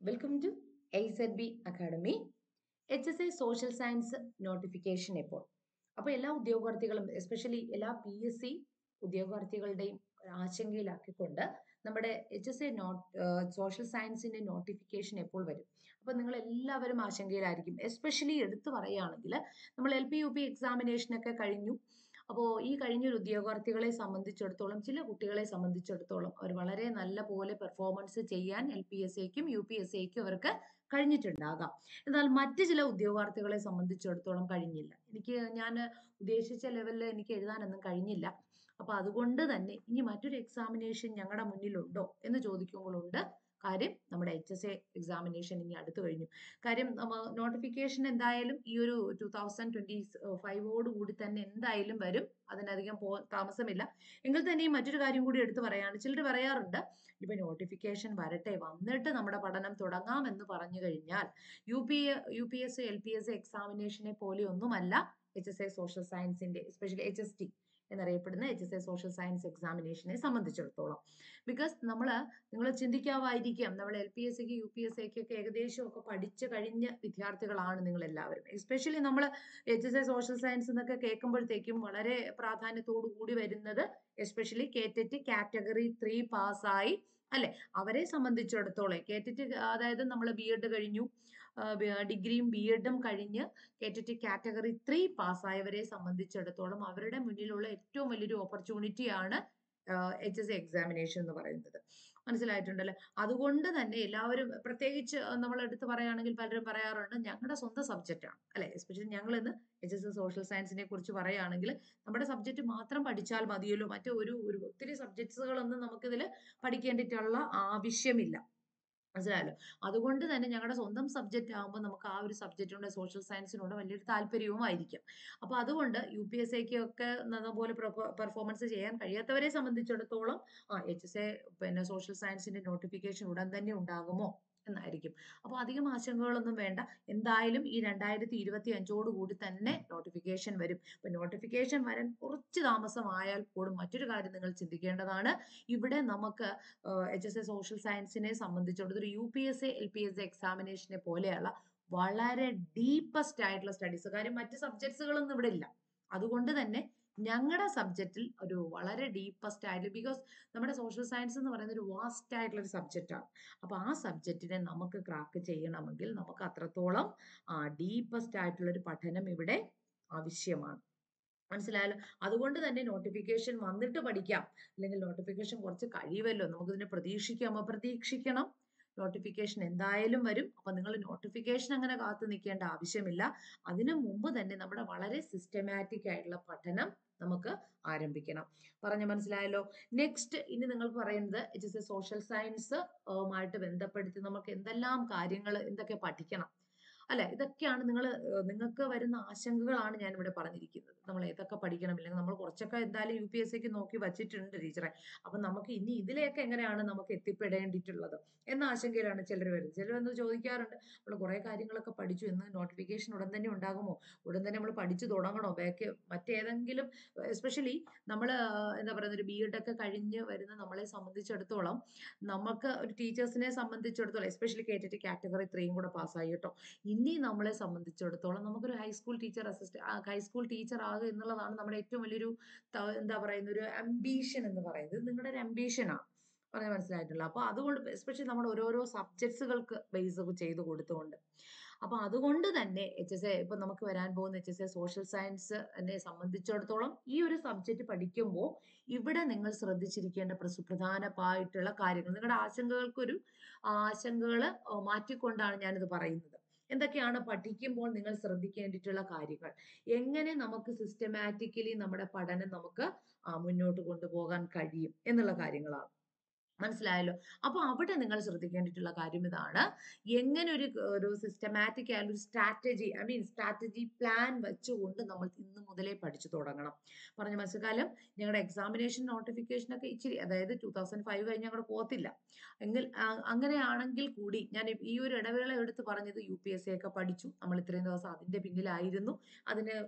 Welcome to Ace Ed B academy H S A social science notification എപ്പോൾ അപ്പോൾ എല്ലാ ഉദ്യോഗാർത്ഥികളും എസ്പെഷ്യലി എല്ലാ പി എസ് സി ഉദ്യോഗാർത്ഥികളുടെയും ആശങ്കയിലാക്കിക്കൊണ്ട് നമ്മുടെ എച്ച് എസ് എ നോട്ട് സോഷ്യൽ സയൻസിന്റെ നോട്ടിഫിക്കേഷൻ എപ്പോൾ വരും അപ്പോൾ നിങ്ങൾ എല്ലാവരും ആശങ്കയിലായിരിക്കും എസ്പെഷ്യലി എടുത്തു പറയുകയാണെങ്കിൽ നമ്മൾ എൽ പി യു പി എക്സാമിനേഷനൊക്കെ കഴിഞ്ഞു അപ്പോൾ ഈ കഴിഞ്ഞൊരു ഉദ്യോഗാർത്ഥികളെ സംബന്ധിച്ചിടത്തോളം ചില കുട്ടികളെ സംബന്ധിച്ചിടത്തോളം അവർ വളരെ നല്ല പോലെ പെർഫോമൻസ് ചെയ്യാൻ എൽ പി എസ് സിക്കും യു പി എസ് സിക്കും അവർക്ക് കഴിഞ്ഞിട്ടുണ്ടാകാം എന്നാൽ മറ്റ് ചില ഉദ്യോഗാർത്ഥികളെ സംബന്ധിച്ചിടത്തോളം കഴിഞ്ഞില്ല എനിക്ക് ഞാൻ ഉദ്ദേശിച്ച ലെവലിൽ എനിക്ക് എഴുതാനൊന്നും കഴിഞ്ഞില്ല അപ്പൊ അതുകൊണ്ട് തന്നെ ഇനി മറ്റൊരു എക്സാമിനേഷൻ ഞങ്ങളുടെ മുന്നിലുണ്ടോ എന്ന് ചോദിക്കുമ്പോൾ ഉണ്ട് കാര്യം നമ്മുടെ എച്ച് എസ് എ എക്സാമിനേഷൻ ഇനി അടുത്തു കഴിഞ്ഞു കാര്യം നോട്ടിഫിക്കേഷൻ എന്തായാലും ഈ ഒരു ടൂ തൗസൻഡ് ട്വന്റി ഫൈവോട് കൂടി തന്നെ എന്തായാലും വരും അതിനധികം പോ താമസമില്ല എങ്കിൽ തന്നെയും മറ്റൊരു കാര്യം കൂടി എടുത്തു പറയാണ് ചിലർ പറയാറുണ്ട് ഇപ്പൊ നോട്ടിഫിക്കേഷൻ വരട്ടെ വന്നിട്ട് നമ്മുടെ പഠനം തുടങ്ങാം എന്ന് പറഞ്ഞു കഴിഞ്ഞാൽ U P U P S L P S എക്സാമിനേഷനെ പോലെ ഒന്നുമല്ല എച്ച് എസ് എ സോഷ്യൽ സയൻസിന്റെ എസ്പെഷ്യലി എച്ച് എസ് ടി എന്നറിയപ്പെടുന്ന H S A social science എക്സാമിനേഷനെ സംബന്ധിച്ചിടത്തോളം ബിക്കോസ് നമ്മൾ നിങ്ങൾ ചിന്തിക്കാവായിരിക്കാം നമ്മൾ എൽ പി എസ് സിക്ക് യു പി എസ് സിക്ക് ഒക്കെ ഏകദേശം ഒക്കെ പഠിച്ചു കഴിഞ്ഞ വിദ്യാർത്ഥികളാണ് നിങ്ങൾ എല്ലാവരും എസ്പെഷ്യലി നമ്മൾ H S A social science എന്നൊക്കെ കേൾക്കുമ്പോഴത്തേക്കും വളരെ പ്രാധാന്യത്തോടു കൂടി വരുന്നത് എസ്പെഷ്യലി കേറ്ററ്റ് കാറ്റഗറി ത്രീ പാസ്സായി അല്ലെ അവരെ സംബന്ധിച്ചിടത്തോളം കേറ്ററ്റ് അതായത് നമ്മൾ ബി എഡ് കഴിഞ്ഞു ഡിഗ്രിയും ബി എഡും കഴിഞ്ഞ് കേറ്ററ്റ് കാറ്റഗറി ത്രീ പാസ്സായവരെ സംബന്ധിച്ചിടത്തോളം അവരുടെ മുന്നിലുള്ള ഏറ്റവും വലിയൊരു ഓപ്പർച്യൂണിറ്റിയാണ് എച്ച് എസ് എക്സാമിനേഷൻ എന്ന് പറയുന്നത് മനസ്സിലായിട്ടുണ്ടല്ലോ അതുകൊണ്ട് തന്നെ എല്ലാവരും പ്രത്യേകിച്ച് നമ്മൾ എടുത്ത് പറയുകയാണെങ്കിൽ പലരും പറയാറുണ്ട് ഞങ്ങളുടെ സ്വന്തം സബ്ജക്റ്റ് ആണ് അല്ലെ എസ്പെഷ്യലി ഞങ്ങൾ ഇന്ന് എച്ച് എസ് എസ് സോഷ്യൽ സയൻസിനെ കുറിച്ച് പറയുകയാണെങ്കിൽ നമ്മുടെ സബ്ജക്റ്റ് മാത്രം പഠിച്ചാൽ മതിയല്ലോ മറ്റു ഒരു ഒരു ഒത്തിരി സബ്ജക്ട്സുകളൊന്നും നമുക്കിതിൽ പഠിക്കേണ്ടിട്ടുള്ള ആവശ്യമില്ല മനസ്സിലായല്ലോ അതുകൊണ്ട് തന്നെ ഞങ്ങളുടെ സ്വന്തം സബ്ജക്റ്റ് ആകുമ്പോൾ നമുക്ക് ആ ഒരു സബ്ജക്റ്റിനോട് സോഷ്യൽ സയൻസിനോട് വലിയൊരു താല്പര്യവും ആയിരിക്കും അപ്പോൾ അതുകൊണ്ട് യു പി എസ് സിക്ക് ഒക്കെ നല്ലപോലെ പെർഫോമൻസ് ചെയ്യാൻ കഴിയാത്തവരെ സംബന്ധിച്ചിടത്തോളം ആ എച്ച് എസ് എ പിന്നെ സോഷ്യൽ സയൻസിന്റെ നോട്ടിഫിക്കേഷൻ ഉടൻ തന്നെ ഉണ്ടാകുമോ എന്നായിരിക്കും അപ്പോൾ അധികം ആശങ്കകളൊന്നും വേണ്ട എന്തായാലും ഈ രണ്ടായിരത്തി ഇരുപത്തി അഞ്ചോട് കൂടി തന്നെ നോട്ടിഫിക്കേഷൻ വരും ഇപ്പൊ നോട്ടിഫിക്കേഷൻ വരാൻ കുറച്ച് താമസമായാൽ പോലും മറ്റൊരു കാര്യം നിങ്ങൾ ചിന്തിക്കേണ്ടതാണ് ഇവിടെ നമുക്ക് എച്ച് എസ് എ സോഷ്യൽ സയൻസിനെ സംബന്ധിച്ചിടത്തോളം U P S A L P S A എക്സാമിനേഷനെ പോലെയുള്ള വളരെ ഡീപ്പസ്റ്റ് ആയിട്ടുള്ള സ്റ്റഡീസ് കാര്യം മറ്റ് സബ്ജക്ട്സുകളൊന്നും ഇവിടെ ഇല്ല അതുകൊണ്ട് തന്നെ ഞങ്ങളുടെ സബ്ജക്റ്റിൽ ഒരു വളരെ ഡീപ്പസ്റ്റ് ആയിട്ട് ബിക്കോസ് നമ്മുടെ സോഷ്യൽ സയൻസ് എന്ന് പറയുന്നത് ഒരു വാസ്റ്റ് ആയിട്ടുള്ള ഒരു സബ്ജക്റ്റാണ് അപ്പോൾ ആ സബ്ജക്റ്റിനെ നമുക്ക് ക്രാക്ക് ചെയ്യണമെങ്കിൽ നമുക്ക് അത്രത്തോളം ഡീപ്പസ്റ്റ് ആയിട്ടുള്ള ഒരു പഠനം ഇവിടെ ആവശ്യമാണ് മനസ്സിലായല്ലോ അതുകൊണ്ട് തന്നെ നോട്ടിഫിക്കേഷൻ വന്നിട്ട് പഠിക്കാം അല്ലെങ്കിൽ നോട്ടിഫിക്കേഷൻ കുറച്ച് കഴിയുമല്ലോ നമുക്കിതിനെ പ്രതീക്ഷിക്കാമോ പ്രതീക്ഷിക്കണം നോട്ടിഫിക്കേഷൻ എന്തായാലും വരും അപ്പൊ നിങ്ങൾ നോട്ടിഫിക്കേഷൻ അങ്ങനെ കാത്തു നിൽക്കേണ്ട ആവശ്യമില്ല അതിനു മുമ്പ് തന്നെ നമ്മുടെ വളരെ സിസ്റ്റമാറ്റിക് ആയിട്ടുള്ള പഠനം നമുക്ക് ആരംഭിക്കണം പറഞ്ഞു മനസ്സിലായല്ലോ നെക്സ്റ്റ് ഇനി നിങ്ങൾക്ക് പറയുന്നത് H S A social science ആയിട്ട് ബന്ധപ്പെടുത്തി നമുക്ക് എന്തെല്ലാം കാര്യങ്ങൾ എന്തൊക്കെ പഠിക്കണം അല്ല ഇതൊക്കെയാണ് നിങ്ങൾ നിങ്ങൾക്ക് വരുന്ന ആശങ്കകളാണ് ഞാൻ ഇവിടെ പറഞ്ഞിരിക്കുന്നത് നമ്മൾ ഏതൊക്കെ പഠിക്കണം ഇല്ലെങ്കിൽ നമ്മൾ കുറച്ചൊക്കെ എന്തായാലും യു പി എസ് സിക്ക് നോക്കി വച്ചിട്ടുണ്ട് ടീച്ചറെ അപ്പൊ നമുക്ക് ഇനി ഇതിലേക്ക് എങ്ങനെയാണ് നമുക്ക് എത്തിപ്പെടേണ്ടിയിട്ടുള്ളത് എന്ന ആശങ്കയിലാണ് ചിലർ വരുന്നത് ചിലർ വന്ന് ചോദിക്കാറുണ്ട് നമ്മൾ കുറെ കാര്യങ്ങളൊക്കെ പഠിച്ചു എന്ന് നോട്ടിഫിക്കേഷൻ ഉടൻ തന്നെ ഉണ്ടാകുമോ ഉടൻ തന്നെ നമ്മൾ പഠിച്ചു തുടങ്ങണോ ബാക്ക് മറ്റേതെങ്കിലും എസ്പെഷ്യലി നമ്മൾ എന്താ പറയുന്നത് ഒരു ബി എഡ് ഒക്കെ കഴിഞ്ഞ് വരുന്ന നമ്മളെ സംബന്ധിച്ചിടത്തോളം നമുക്ക് ഒരു ടീച്ചേഴ്സിനെ സംബന്ധിച്ചിടത്തോളം എസ്പെഷ്യലി കേട്ടിട്ട് കാറ്റഗറി ത്രീയും കൂടെ പാസ്സായി കേട്ടോ ഇനി നമ്മളെ സംബന്ധിച്ചിടത്തോളം നമുക്കൊരു high school teacher assistant high school teacher ആകുക എന്നുള്ളതാണ് നമ്മുടെ ഏറ്റവും വലിയൊരു എന്താ പറയുന്ന ഒരു അംബീഷൻ എന്ന് പറയുന്നത് നിങ്ങളുടെ ഒരു അംബീഷനാണ് പറഞ്ഞാൽ മനസ്സിലായിട്ടുള്ള അപ്പൊ അതുകൊണ്ട് എസ്പെഷ്യലി നമ്മുടെ ഓരോരോ സബ്ജക്ട്സുകൾക്ക് ബേസ് ഒക്കെ ചെയ്ത് കൊടുത്തുകൊണ്ട് അപ്പൊ അതുകൊണ്ട് തന്നെ എച്ച് എസ് എ ഇപ്പൊ നമുക്ക് വരാൻ പോകുന്ന H S A social science എന്നെ സംബന്ധിച്ചിടത്തോളം ഈ ഒരു സബ്ജക്റ്റ് പഠിക്കുമ്പോൾ ഇവിടെ നിങ്ങൾ ശ്രദ്ധിച്ചിരിക്കേണ്ട പ്രധാനമായിട്ടുള്ള കാര്യങ്ങൾ നിങ്ങളുടെ ആശങ്കകൾക്കൊരു ആശങ്കകൾ മാറ്റിക്കൊണ്ടാണ് ഞാനിത് പറയുന്നത് എന്തൊക്കെയാണ് പഠിക്കുമ്പോൾ നിങ്ങൾ ശ്രദ്ധിക്കേണ്ടിയിട്ടുള്ള കാര്യങ്ങൾ എങ്ങനെ നമുക്ക് സിസ്റ്റമാറ്റിക്കലി നമ്മുടെ പഠനം നമുക്ക് മുന്നോട്ട് കൊണ്ടുപോകാൻ കഴിയും എന്നുള്ള കാര്യങ്ങളാണ് മനസ്സിലായല്ലോ അപ്പൊ അവിടെ നിങ്ങൾ ശ്രദ്ധിക്കേണ്ടിയിട്ടുള്ള കാര്യം ഇതാണ് എങ്ങനെ ഒരു ഒരു സിസ്റ്റമാറ്റിക് ആയ ഒരു strategy I mean strategy plan വെച്ചുകൊണ്ട് നമ്മൾ ഇന്ന് മുതലേ പഠിച്ചു തുടങ്ങണം പറഞ്ഞ മനസ്സിലായാലും ഞങ്ങളുടെ എക്സാമിനേഷൻ നോട്ടിഫിക്കേഷൻ ഒക്കെ ഇച്ചിരി അതായത് ടൂ തൗസൻഡ് ഫൈവ് കഴിഞ്ഞ് ഞങ്ങളുടെ പോകത്തില്ല എങ്കിൽ അങ്ങനെയാണെങ്കിൽ കൂടി ഞാൻ ഈ ഒരു ഇടവേള എടുത്ത് പറഞ്ഞത് യു പി എസ് സി ഒക്കെ പഠിച്ചു നമ്മൾ ഇത്രയും ദിവസം അതിന്റെ പിന്നിലായിരുന്നു അതിന് കുറച്ച്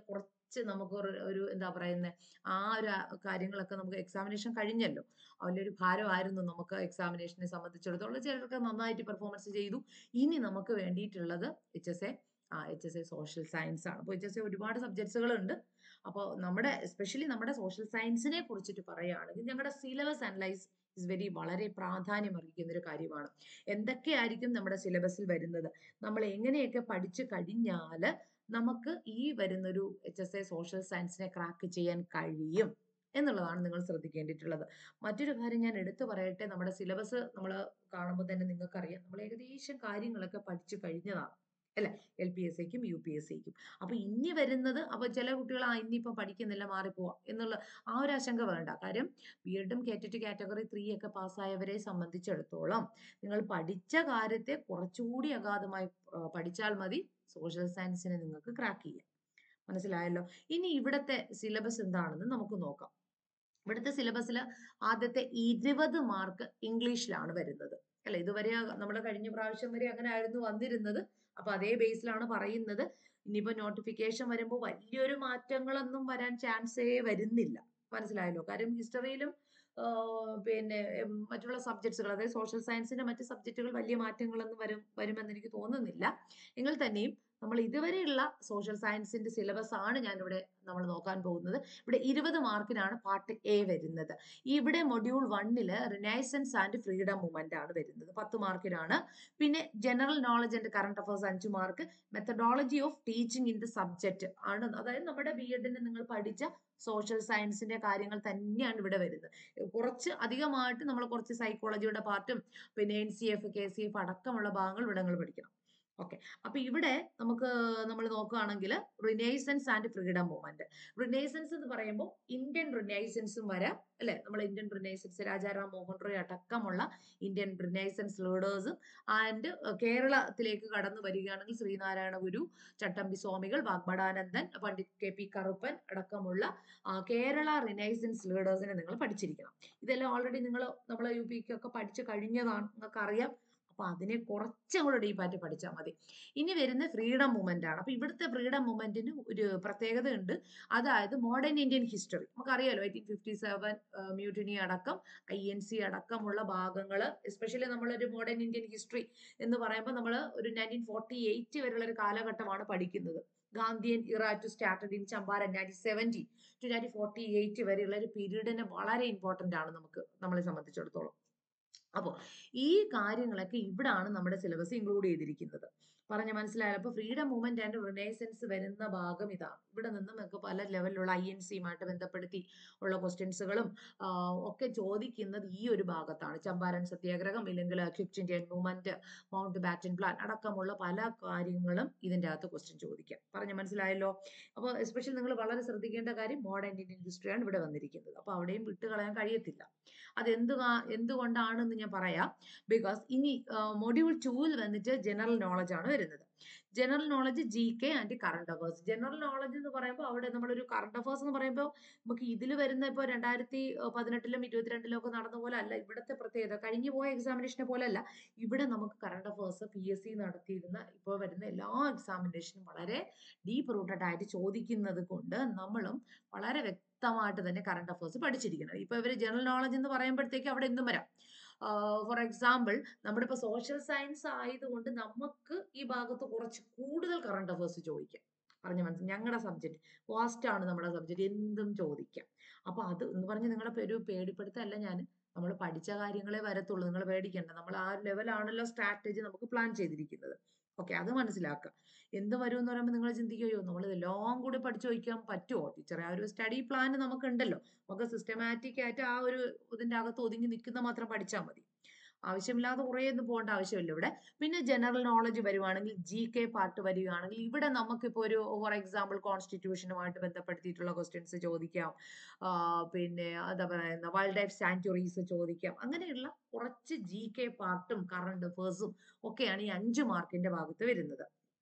കുറച്ച് നമുക്ക് ഒരു ഒരു എന്താ പറയുന്നത് ആ ഒരു ആ കാര്യങ്ങളൊക്കെ നമുക്ക് എക്സാമിനേഷൻ കഴിഞ്ഞല്ലോ അതിലൊരു ഭാരമായിരുന്നു നമുക്ക് എക്സാമിനേഷനെ സംബന്ധിച്ചിടത്തോളം ചിലർക്ക് നന്നായിട്ട് പെർഫോമൻസ് ചെയ്തു ഇനി നമുക്ക് വേണ്ടിയിട്ടുള്ളത് എച്ച് എസ് എ ആ H S A social science ആണ് അപ്പോൾ എച്ച് എസ് എ ഒരുപാട് സബ്ജക്ട്സുകൾ ഉണ്ട് അപ്പോൾ നമ്മുടെ എസ്പെഷ്യലി നമ്മുടെ സോഷ്യൽ സയൻസിനെ കുറിച്ചിട്ട് പറയുകയാണെങ്കിൽ ഞങ്ങളുടെ സിലബസ് അനലൈസ് ഇസ് വെരി വളരെ പ്രാധാന്യം അർഹിക്കുന്ന ഒരു കാര്യമാണ് എന്തൊക്കെയായിരിക്കും നമ്മുടെ സിലബസിൽ വരുന്നത് നമ്മൾ എങ്ങനെയൊക്കെ പഠിച്ചു കഴിഞ്ഞാൽ നമുക്ക് ഈ വരുന്നൊരു എച്ച് എസ് എ സോഷ്യൽ സയൻസിനെ ക്രാക്ക് ചെയ്യാൻ കഴിയും എന്നുള്ളതാണ് നിങ്ങൾ ശ്രദ്ധിക്കേണ്ടിയിട്ടുള്ളത് മറ്റൊരു കാര്യം ഞാൻ എടുത്തു പറയട്ടെ നമ്മുടെ സിലബസ് നമ്മൾ കാണുമ്പോൾ തന്നെ നിങ്ങൾക്കറിയാം നമ്മൾ ഏകദേശം കാര്യങ്ങളൊക്കെ പഠിച്ചു കഴിഞ്ഞതാണ് അല്ലെ എൽ പി എസ് സിക്കും യു പി എസ് സിക്കും അപ്പൊ ഇനി വരുന്നത് അപ്പൊ ചില കുട്ടികൾ ആ ഇനിയിപ്പം പഠിക്കുന്നില്ല മാറിപ്പോവാം എന്നുള്ള ആ ഒരു ആശങ്ക വേണ്ട കാര്യം ബി എഡും കേറ്ററ്റ് കാറ്റഗറി ത്രീ ഒക്കെ പാസ്സായവരെ സംബന്ധിച്ചിടത്തോളം നിങ്ങൾ പഠിച്ച കാര്യത്തെ കുറച്ചുകൂടി അഗാധമായി ആ, പഠിച്ചാൽ മതി സോഷ്യൽ സയൻസിനെ നിങ്ങൾക്ക് ക്രാക്ക് ചെയ്യാം മനസ്സിലായല്ലോ ഇനി ഇവിടത്തെ സിലബസ് എന്താണെന്ന് നമുക്ക് നോക്കാം ഇവിടുത്തെ സിലബസിൽ ആദ്യത്തെ ഇരുപത് മാർക്ക് ഇംഗ്ലീഷിലാണ് വരുന്നത് അല്ലെ ഇതുവരെ നമ്മുടെ കഴിഞ്ഞ പ്രാവശ്യം വരെ അങ്ങനെ ആയിരുന്നു വന്നിരുന്നത് അപ്പൊ അതേ ബേസിലാണ് പറയുന്നത് ഇനിയിപ്പോ നോട്ടിഫിക്കേഷൻ വരുമ്പോൾ വലിയൊരു മാറ്റങ്ങളൊന്നും വരാൻ ചാൻസേ വരുന്നില്ല മനസ്സിലായല്ലോ കാര്യം ഹിസ്റ്ററിയിലും പിന്നെ ഉം, മറ്റുള്ള സബ്ജക്ട്സുകൾ അതായത് സോഷ്യൽ സയൻസിന്റെ മറ്റ് സബ്ജക്റ്റുകൾ വലിയ മാറ്റങ്ങളൊന്നും വരും വരുമെന്ന് എനിക്ക് തോന്നുന്നില്ല എങ്കിൽ തന്നെയും നമ്മൾ ഇതുവരെയുള്ള സോഷ്യൽ സയൻസിന്റെ സിലബസ് ആണ് ഞാൻ ഇവിടെ നമ്മൾ നോക്കാൻ പോകുന്നത് ഇവിടെ ഇരുപത് മാർക്കിനാണ് പാർട്ട് എ വരുന്നത് ഇവിടെ മൊഡ്യൂൾ വണ്ണില് റിനൈസൻസ് ആൻഡ് ഫ്രീഡം മൂവ്മെന്റ് ആണ് വരുന്നത് പത്ത് മാർക്കിനാണ് പിന്നെ general knowledge and current affairs അഞ്ച് mark methodology of teaching in the subject ആണ് അതായത് നമ്മുടെ ബി എഡിന് നിങ്ങൾ പഠിച്ച സോഷ്യൽ സയൻസിന്റെ കാര്യങ്ങൾ തന്നെയാണ് ഇവിടെ വരുന്നത് കുറച്ച് അധികമായിട്ട് നമ്മൾ കുറച്ച് സൈക്കോളജിയുടെ പാർട്ടും പിന്നെ N C F K C F അടക്കമുള്ള ഭാഗങ്ങൾ ഇവിടെ നിങ്ങൾ പഠിക്കണം ഓക്കെ അപ്പൊ ഇവിടെ നമുക്ക് നമ്മൾ നോക്കുകയാണെങ്കിൽ renaissance and freedom movement renaissance എന്ന് പറയുമ്പോൾ ഇന്ത്യൻ റിനൈസൻസും വരാം അല്ലെ നമ്മൾ ഇന്ത്യൻ റിനൈസൻസ് രാജാറാം മോഹൻ റോയ് അടക്കമുള്ള ഇന്ത്യൻ റിനൈസൻസ് ലീഡേഴ്സും ആൻഡ് കേരളത്തിലേക്ക് കടന്നു വരികയാണെങ്കിൽ ശ്രീനാരായണ ഗുരു ചട്ടമ്പി സ്വാമികൾ വാഗ്ബടാനന്ദൻ പണ്ഡിറ്റ് കെ പി കറുപ്പൻ അടക്കമുള്ള ആ, കേരള റിനൈസൻസ് ലീഡേഴ്സിനെ നിങ്ങൾ പഠിച്ചിരിക്കണം ഇതെല്ലാം ഓൾറെഡി നിങ്ങൾ നമ്മൾ യു പിക്കൊക്കെ പഠിച്ചു കഴിഞ്ഞതാണ് നിങ്ങൾക്ക് അറിയാം അപ്പൊ അതിനെ കുറച്ചും കൂടെ ഡീപ്പായിട്ട് പഠിച്ചാൽ മതി ഇനി വരുന്ന ഫ്രീഡം മൂവ്മെന്റ് ആണ് അപ്പൊ ഇവിടുത്തെ ഫ്രീഡം മൂവ്മെന്റിന് ഒരു പ്രത്യേകത ഉണ്ട് അതായത് മോഡേൺ ഇന്ത്യൻ ഹിസ്റ്ററി നമുക്കറിയാലോ എയ്റ്റീൻ ഫിഫ്റ്റി സെവൻ മ്യൂട്ടിനി അടക്കം ഐ എൻ സി അടക്കമുള്ള ഭാഗങ്ങൾ എസ്പെഷ്യലി നമ്മളൊരു മോഡേൺ ഇന്ത്യൻ ഹിസ്റ്ററി എന്ന് പറയുമ്പോൾ നമ്മൾ ഒരു നയൻറ്റീൻ ഫോർട്ടി എയ്റ്റ് വരെയുള്ള ഒരു കാലഘട്ടമാണ് പഠിക്കുന്നത് Gandhian era to started in Champaran nineteen seventy to nineteen forty eight വരെയുള്ള ഒരു പീരീഡിന് വളരെ ഇമ്പോർട്ടന്റ് ആണ് നമുക്ക് നമ്മളെ സംബന്ധിച്ചിടത്തോളം അപ്പോൾ ഈ കാര്യങ്ങളൊക്കെ ഇവിടാണ് നമ്മുടെ സിലബസ് ഇൻക്ലൂഡ് ചെയ്തിരിക്കുന്നത് പറഞ്ഞ മനസ്സിലായാലോ അപ്പൊ ഫ്രീഡം മൂവ്മെന്റ് ആൻഡ് റിനൈസൻസ് വരുന്ന ഭാഗം ഇതാണ് ഇവിടെ നിന്ന് നമുക്ക് പല ലെവലിലുള്ള ഐ എൻ സിയുമായിട്ട് ബന്ധപ്പെടുത്തി ഉള്ള ക്വസ്റ്റ്യൻസുകളും ഒക്കെ ചോദിക്കുന്നത് ഈ ഒരു ഭാഗത്താണ് ചമ്പാരൻ സത്യാഗ്രഹം ഇല്ലെങ്കിൽ quit Indian movement Mountbatten plan അടക്കമുള്ള പല കാര്യങ്ങളും ഇതിന്റെ അകത്ത് ക്വസ്റ്റ്യൻ ചോദിക്കാം പറഞ്ഞ മനസ്സിലായല്ലോ അപ്പോൾ എസ്പെഷ്യലി നിങ്ങൾ വളരെ ശ്രദ്ധിക്കേണ്ട കാര്യം മോഡേൺ ഇന്ത്യൻ ഹിസ്റ്ററിയാണ് ഇവിടെ വന്നിരിക്കുന്നത് അപ്പോൾ അവിടെയും വിട്ടുകളയാൻ കഴിയത്തില്ല അത് എന്ത് കാ- എന്തുകൊണ്ടാണെന്ന് ഞാൻ പറയാം ബിക്കോസ് ഇനി മൊഡ്യൂൾ ടൂവിൽ വന്നിട്ട് ജനറൽ നോളജ് ആണ് വരുന്നത് general knowledge G K and current affairs general knowledge എന്ന് പറയുമ്പോൾ അവിടെ നമ്മളൊരു കറണ്ട് അഫേഴ്സ് എന്ന് പറയുമ്പോൾ നമുക്ക് ഇതിൽ വരുന്ന ഇപ്പോൾ രണ്ടായിരത്തി പതിനെട്ടിലും ഇരുപത്തിരണ്ടിലും ഒക്കെ നടന്ന പോലെ അല്ല ഇവിടുത്തെ പ്രത്യേകത കഴിഞ്ഞു പോയ എക്സാമിനേഷനെ പോലെ അല്ല ഇവിടെ നമുക്ക് current affairs P S C നടത്തിയിരുന്ന ഇപ്പോൾ വരുന്ന എല്ലാ എക്സാമിനേഷനും വളരെ ഡീപ്പ് റൂട്ടഡ് ആയിട്ട് ചോദിക്കുന്നത് കൊണ്ട് നമ്മളും വളരെ വ്യക്തമായിട്ട് തന്നെ കറണ്ട് അഫേഴ്സ് പഠിച്ചിരിക്കണം ഇപ്പൊ ഇവര് ജനറൽ നോളജ് എന്ന് പറയുമ്പോഴത്തേക്ക് അവിടെ എന്തും വരാം ഫോർ എക്സാമ്പിൾ നമ്മുടെ ഇപ്പൊ സോഷ്യൽ സയൻസ് ആയതുകൊണ്ട് നമുക്ക് ഈ ഭാഗത്ത് കുറച്ച് കൂടുതൽ കറണ്ട് അഫേഴ്സ് ചോദിക്കാം പറഞ്ഞ മനസ്സിൽ ഞങ്ങളുടെ സബ്ജക്ട് വാസ്റ്റ് ആണ് നമ്മുടെ സബ്ജക്ട് എന്തും ചോദിക്കാം അപ്പൊ അത് എന്ന് പറഞ്ഞ് നിങ്ങളെ പേ- ഒരു പേടിപ്പെടുത്തല്ല ഞാൻ നമ്മൾ പഠിച്ച കാര്യങ്ങളെ വരത്തുള്ളൂ നിങ്ങൾ പേടിക്കണ്ട നമ്മൾ ആ ലെവലാണല്ലോ സ്ട്രാറ്റജി നമുക്ക് പ്ലാൻ ചെയ്തിരിക്കുന്നത് ഓക്കെ അത് മനസ്സിലാക്കുക എന്ത് വരും എന്ന് പറയുമ്പോൾ നിങ്ങൾ ചിന്തിക്കുകയോ നമ്മൾ ഇതെല്ലാം കൂടി പഠിച്ചു വയ്ക്കാൻ പറ്റുമോ ടീച്ചറെ ആ ഒരു സ്റ്റഡി പ്ലാൻ നമുക്കുണ്ടല്ലോ നമുക്ക് സിസ്റ്റമാറ്റിക് ആയിട്ട് ആ ഒരു ഇതിന്റെ അകത്ത് ഒതുങ്ങി നിൽക്കുന്ന മാത്രം പഠിച്ചാൽ മതി ആവശ്യമില്ലാതെ കുറേ ഒന്നും പോകേണ്ട ആവശ്യമില്ല ഇവിടെ പിന്നെ ജനറൽ നോളജ് വരുവാണെങ്കിൽ ജി കെ പാർട്ട് വരികയാണെങ്കിൽ ഇവിടെ നമുക്കിപ്പോൾ ഒരു ഫോർ എക്സാമ്പിൾ കോൺസ്റ്റിറ്റ്യൂഷനുമായിട്ട് ബന്ധപ്പെടുത്തിയിട്ടുള്ള ക്വസ്റ്റ്യൻസ് ചോദിക്കാം ആ, പിന്നെ എന്താ പറയുന്ന വൈൽഡ് ലൈഫ് സാങ്ച്വറീസ് ചോദിക്കാം അങ്ങനെയുള്ള കുറച്ച് ജി കെ പാർട്ടും കറണ്ട് അഫേഴ്സും ഒക്കെയാണ് ഈ അഞ്ച് മാർക്കിന്റെ ഭാഗത്ത് വരുന്നത്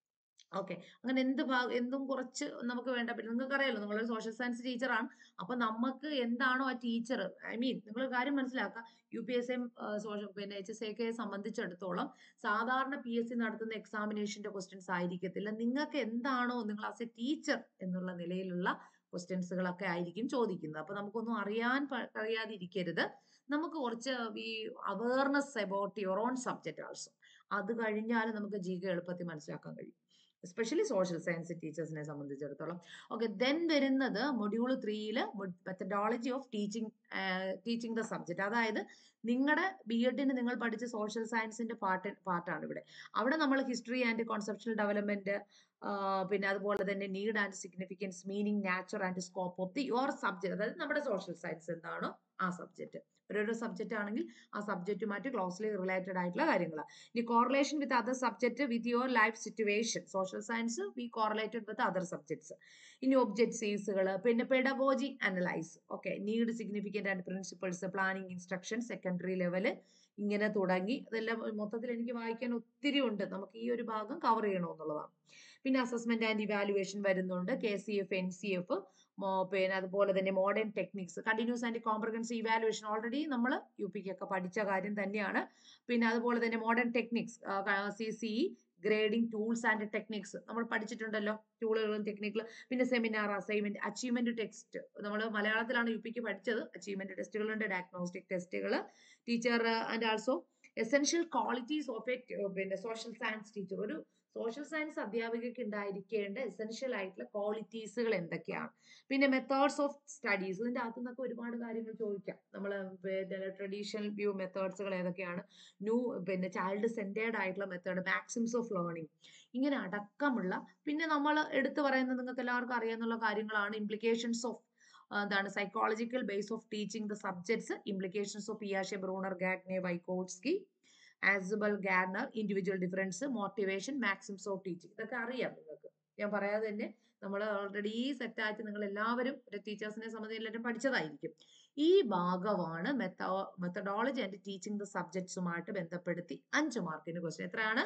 ഓക്കെ അങ്ങനെ എന്ത് ഭാഗം എന്തും കുറച്ച് നമുക്ക് വേണ്ട പിന്നെ നിങ്ങൾക്ക് അറിയാലോ നിങ്ങളൊരു സോഷ്യൽ സയൻസ് ടീച്ചറാണ് അപ്പൊ നമുക്ക് എന്താണോ ആ ടീച്ചർ ഐ മീൻ നിങ്ങൾ കാര്യം മനസ്സിലാക്കുക U P S M social പിന്നെ എച്ച് എസ് എക്കെ സംബന്ധിച്ചിടത്തോളം സാധാരണ പി എസ് സി നടത്തുന്ന എക്സാമിനേഷന്റെ ക്വസ്റ്റ്യൻസ് ആയിരിക്കത്തില്ല നിങ്ങൾക്ക് എന്താണോ നിങ്ങൾ ആസ് എ ടീച്ചർ എന്നുള്ള നിലയിലുള്ള ക്വസ്റ്റ്യൻസുകളൊക്കെ ആയിരിക്കും ചോദിക്കുന്നത് അപ്പൊ നമുക്കൊന്നും അറിയാൻ പ- കഴിയാതിരിക്കരുത് നമുക്ക് കുറച്ച് ഈ awareness about your own subject also അത് കഴിഞ്ഞാൽ നമുക്ക് ജി കെ എളുപ്പത്തിൽ മനസ്സിലാക്കാൻ കഴിയും എസ്പെഷ്യലി സോഷ്യൽ സയൻസ് ടീച്ചേഴ്സിനെ സംബന്ധിച്ചിടത്തോളം ഓക്കെ ദെൻ വരുന്നത് മൊഡ്യൂൾ ത്രീയിൽ methodology of teaching teaching the subject അതായത് നിങ്ങളുടെ ബി എഡിന് നിങ്ങൾ പഠിച്ച സോഷ്യൽ സയൻസിന്റെ പാർട്ട് പാർട്ടാണ് ഇവിടെ അവിടെ നമ്മൾ ഹിസ്റ്ററി ആൻഡ് കോൺസെപ്ഷണൽ ഡെവലപ്മെന്റ് പിന്നെ അതുപോലെ തന്നെ need and significance meaning nature and scope of the your subject അതായത് നമ്മുടെ സോഷ്യൽ സയൻസ് എന്താണോ ആ സബ്ജക്ട് ഓരോരോ സബ്ജക്റ്റ് ആണെങ്കിൽ ആ സബ്ജക്റ്റുമായിട്ട് ക്ലോസ്ലി റിലേറ്റഡ് ആയിട്ടുള്ള കാര്യങ്ങളാണ് ഇനി correlation with other subject with your life situation social science we correlated with other subjects ഇനി ഒബ്ജക്റ്റീവ്സുകൾ പിന്നെ pedagogy analyse okay need significant and principles planning instruction secondary level ഇങ്ങനെ തുടങ്ങി അതെല്ലാം മൊത്തത്തിൽ എനിക്ക് വായിക്കാൻ ഒത്തിരി ഉണ്ട് നമുക്ക് ഈ ഒരു ഭാഗം കവർ ചെയ്യണമെന്നുള്ളതാണ് പിന്നെ അസസ്മെന്റ് ആൻഡ് ഇവാലുവേഷൻ വരുന്നുണ്ട് K C F N C F പിന്നെ അതുപോലെ തന്നെ modern techniques continuous and comprehensive evaluation already നമ്മൾ യു പിക്ക് ഒക്കെ പഠിച്ച കാര്യം തന്നെയാണ് പിന്നെ അതുപോലെ തന്നെ modern techniques C C grading tools and techniques നമ്മൾ പഠിച്ചിട്ടുണ്ടല്ലോ ടൂളുകളും ടെക്നിക്കുകളും പിന്നെ സെമിനാർ അസൈൻമെന്റ് അച്ചീവ്മെന്റ് ടെക്സ്റ്റ് നമ്മൾ മലയാളത്തിലാണ് യു പിക്ക് പഠിച്ചത് അച്ചീവ്മെന്റ് ടെസ്റ്റുകളുണ്ട് ഡയഗ്നോസ്റ്റിക് ടെസ്റ്റുകൾ teacher and also essential qualities of a പിന്നെ സോഷ്യൽ സയൻസ് ടീച്ചർ ഒരു സോഷ്യൽ സയൻസ് അധ്യാപികയ്ക്ക് ഉണ്ടായിരിക്കേണ്ട എസെൻഷ്യൽ ആയിട്ടുള്ള ക്വാളിറ്റീസുകൾ എന്തൊക്കെയാണ് പിന്നെ മെത്തേഡ്സ് ഓഫ് സ്റ്റഡീസ് ഇതിന്റെ അകത്തു നിന്നൊക്കെ ഒരുപാട് കാര്യങ്ങൾ ചോദിക്കാം നമ്മൾ ട്രഡീഷണൽ വ്യൂ മെത്തേഡ്സുകൾ ഏതൊക്കെയാണ് ന്യൂ പിന്നെ ചൈൽഡ് സെന്റേർഡ് ആയിട്ടുള്ള മെത്തേഡ് മാക്സിംസ് ഓഫ് ലേണിംഗ് ഇങ്ങനെ അടക്കമുള്ള പിന്നെ നമ്മൾ എടുത്തു പറയുന്നത് നിങ്ങൾക്ക് എല്ലാവർക്കും അറിയാവുന്ന കാര്യങ്ങളാണ് ഇംപ്ലിക്കേഷൻസ് ഓഫ് എന്താണ് psychological base of teaching the subjects implications of പിയാഷെ Bruner Gagne Vygotsky Ausubel Gardner individual difference motivation maxims of teaching ഇതൊക്കെ അറിയാം നിങ്ങൾക്ക് ഞാൻ പറയാതെ തന്നെ നമ്മൾ ഓൾറെഡി സെറ്റ് ആയിട്ട് നിങ്ങൾ എല്ലാവരും ഒരു ടീച്ചേഴ്സിനെ സംബന്ധിച്ച് എല്ലാവരും പഠിച്ചതായിരിക്കും ഈ ഭാഗമാണ് metho methodology and teaching the സബ്ജക്ട്സുമായിട്ട് ബന്ധപ്പെടുത്തി അഞ്ച് മാർക്കിന് ക്വസ്റ്റ്യൻ എത്രയാണ്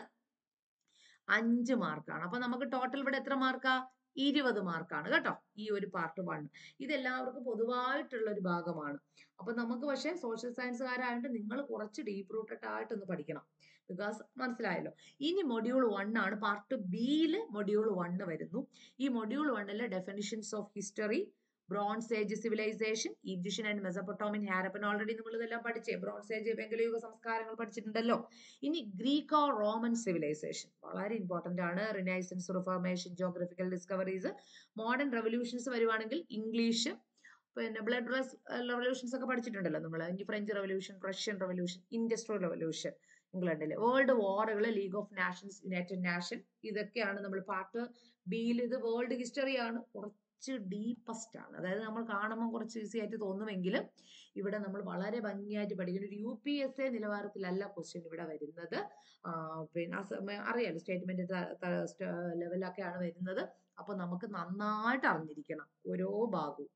അഞ്ച് മാർക്കാണ് അപ്പൊ നമുക്ക് ടോട്ടൽ ഇവിടെ എത്ര മാർക്കാ ഇരുപത് മാർക്കാണ് കേട്ടോ ഈ ഒരു പാർട്ട് വൺ ഇതെല്ലാവർക്കും പൊതുവായിട്ടുള്ള ഒരു ഭാഗമാണ് അപ്പൊ നമുക്ക് പക്ഷേ സോഷ്യൽ സയൻസുകാരായതുകൊണ്ട് നിങ്ങൾ കുറച്ച് ഡീപ്പ് റൂട്ടഡ് ആയിട്ടൊന്ന് പഠിക്കണം ബിക്കോസ് മനസ്സിലായല്ലോ ഇനി മൊഡ്യൂൾ വൺ ആണ് പാർട്ട് ബിയിൽ മൊഡ്യൂൾ വണ്ണ് വരുന്നു ഈ മൊഡ്യൂൾ വണ്ണിലെ definitions of history bronze age civilization Egyptian and Mesopotamian Harappan already നമ്മൾ ഇതെല്ലാം പഠിച്ചേ ബ്രോൺസ് ഏജ് വെങ്കലയുഗ സംസ്കാരങ്ങൾ പഠിച്ചിട്ടുണ്ടല്ലോ ഇനി ഗ്രീക്കോ റോമൻ സിവിലൈസേഷൻ വളരെ ഇമ്പോർട്ടന്റ് ആണ് renaissance reformation geographical discoveries modern revolutions വരുവാണെങ്കിൽ ഇംഗ്ലീഷ് പിന്നെ ബ്ലഡ് റെവല്യൂഷൻസ് ഒക്കെ പഠിച്ചിട്ടുണ്ടല്ലോ നമ്മൾ ഇനി French revolution Russian revolution industrial revolution ഇംഗ്ലണ്ടിലെ വേൾഡ് വാറുകൾ league of nations united nation ഇതൊക്കെയാണ് നമ്മൾ പാർട്ട് ബിയിൽ ഇത് വേൾഡ് ഹിസ്റ്ററിയാണ് കുറച്ച് ഡീപ്പസ്റ്റ് ആണ് അതായത് നമ്മൾ കാണുമ്പോൾ കുറച്ച് ഈസി ആയിട്ട് തോന്നുമെങ്കിലും ഇവിടെ നമ്മൾ വളരെ ഭംഗിയായിട്ട് പഠിക്കുന്ന ഒരു യു പി എസ് എ നിലവാരത്തിലല്ല ക്വസ്റ്റ്യൻ ഇവിടെ വരുന്നത് പിന്നെ അറിയാലോ സ്റ്റേറ്റ്മെന്റ് ലെവലൊക്കെയാണ് വരുന്നത് അപ്പൊ നമുക്ക് നന്നായിട്ട് അറിഞ്ഞിരിക്കണം ഓരോ ഭാഗവും